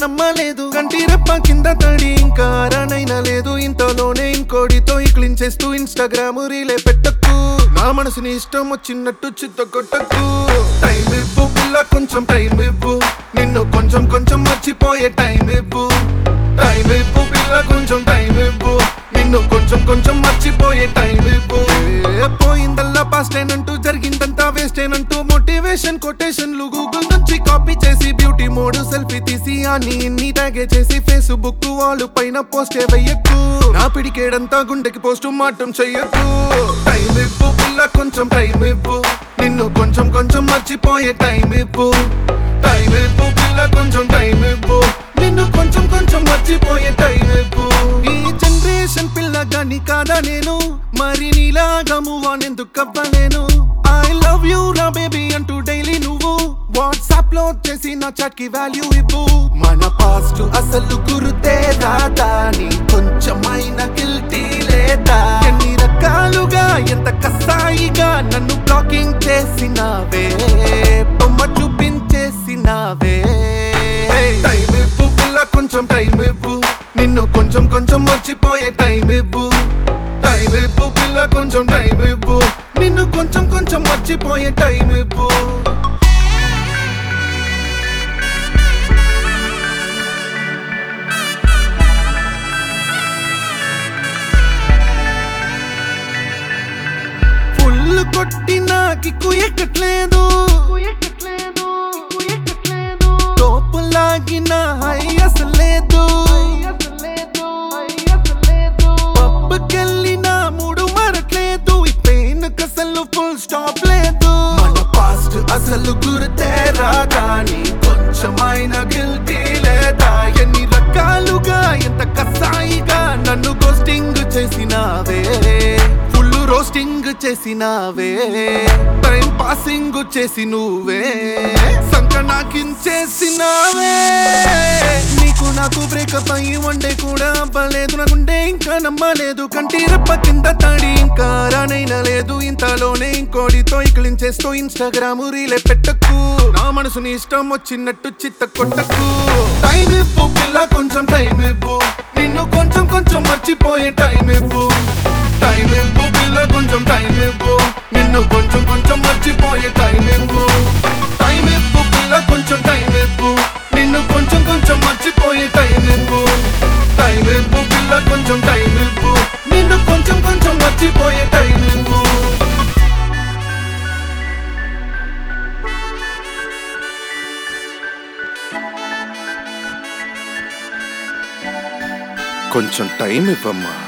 నమ్మలేదు కంటి రెప్ప కింద తడి ఇంకా రానైనా లేదు ఇంతలోనే ఇంకోడితో ఇక్లించేస్తూ ఇన్స్టాగ్రామ్ రీలే పెట్టకు నా మనసుని ఇష్టం వచ్చినట్టు చిత్త కొట్టకు టైం ఇవ్వు పిల్ల కొంచెం టైం ఇవ్వు నిన్ను కొంచెం కొంచెం మర్చిపోయే టైం ఇవ్వు టైం ఇవ్వు పిల్ల కొంచెం టైం ఇవ్వు నిన్ను కొంచెం కొంచెం మర్చిపోయే టైం ఇవ్వు ఏ పోయిందల్లా పాస్ట్ అంటూ జరిగిందంతా వేస్ట్ అంటూ మోటివేషన్ కొటేషన్లు గూగుల్ నుంచి కాపీ చేసి బ్యూటీ మోడ్ సెల్ఫీ తీసి అని ఇన్ని ట్యాగే చేసి ఫేస్బుక్ వాళ్ళు పైన పోస్టే వెయ్యకు నా పిడికేడంతా గుండెకి పోస్ట్ మాటం చెయ్యకు టైం ఇవ్వు పిల్ల కొంచెం టైం ఇవ్వు నిన్ను కొంచెం కొంచెం మర్చిపోయే టైం ఇవ్వు టైం ఇవ్వు పిల్ల కొంచెం టైం ఇవ్వు నిన్ను కొంచెం కొంచెం మర్చిపోయే టైం ఇవ్వు ఈ జనరేషన్ పిల్లగాని కాదా నేను మరి నీలాగా మూవ్ ఆన్ ఎందుకు అవ్వలేను ఐ లవ్ యూ రా బేబీ అంటూ డైలీ నువ్వు వాట్సాప్ లో చేసి నా చాట్ కి వాల్యూ ఇవ్వు మన పాస్ట్ అసలు గురుతే రాదా నీ కొంచెమైన గిల్టీ లేదా ఎన్ని రకాలుగా ఎంత కసాయిగా నన్ను బ్లాకింగ్ చేసినావే బొమ్మ చూపించేసినావే టైం ఇవ్వు పిల్ల కొంచెం టైం ఇవ్వు నిన్ను కొంచెం కొంచెం మర్చిపోయే టైం ఇవ్వు టైం ఇవ్వు పిల్ల కొంచెం టైం ఇవ్వు నిన్ను కొంచెం కొంచెం మర్చిపోయే టైం ఇవ్వు ఫుల్ కొట్టినా కిక్కు ఎక్కట్లేదు తోపు లాగిన హై అసలేదు పబ్బకెళ్ళిన మూడు మరట్లేదు ఈ పెయిన్ అసలు ఫుల్ స్టాప్ లేదు మన పాస్ట్ అసలు గుర్తే రాదా నీ కొంచెమైన గిల్టీ లేదా ఎన్ని రకాలుగా ఎంత కసాయిగా నన్ను గోస్టింగ్ చేసినావే ఫుల్ రోస్టింగ్ చేసినావే టైం పాసింగ్ చేసి నువ్వే సంక నాకించేసినావే నీకు నాకు బ్రేకప్ అయ్యి వన్డే కూడా అవ్వలేదు నాకుండే ఇంకా నమ్మలేదు కంటి రెప్ప కింద తడి ఇంకా రానైనా లేదు ఇంతలోనే ఇంకోడితో ఇకిలించేస్తూ ఇన్స్టాగ్రామ్ రీలే పెట్టకు నా మనసుని ఇష్టం వచ్చినట్టు చిత్త కొట్టకు టైం ఇవ్వు పిల్ల కొంచెం టైం ఇవ్వు నిన్ను కొంచెం కొంచెం మర్చిపోయే టైం ఇవ్వు టైం ఇవ్వు పిల్ల కొంచెం టైం ఇవ్వు నిన్ను కొంచెం కొంచెం మర్చిపోయే టైం ఇవ్వు టైం ఇవ్వు పిల్ల కొంచెం టైం ఇవ్వు నిన్ను కొంచెం కొంచెం మర్చిపోయే టైం ఇవ్వు టైం ఇవ్వు పిల్ల కొంచెం టైం ఇవ్వు నిన్ను కొంచెం కొంచెం మర్చిపోయే టైం ఇవ్వు కొంచెం టైం ఇవ్వమ్మా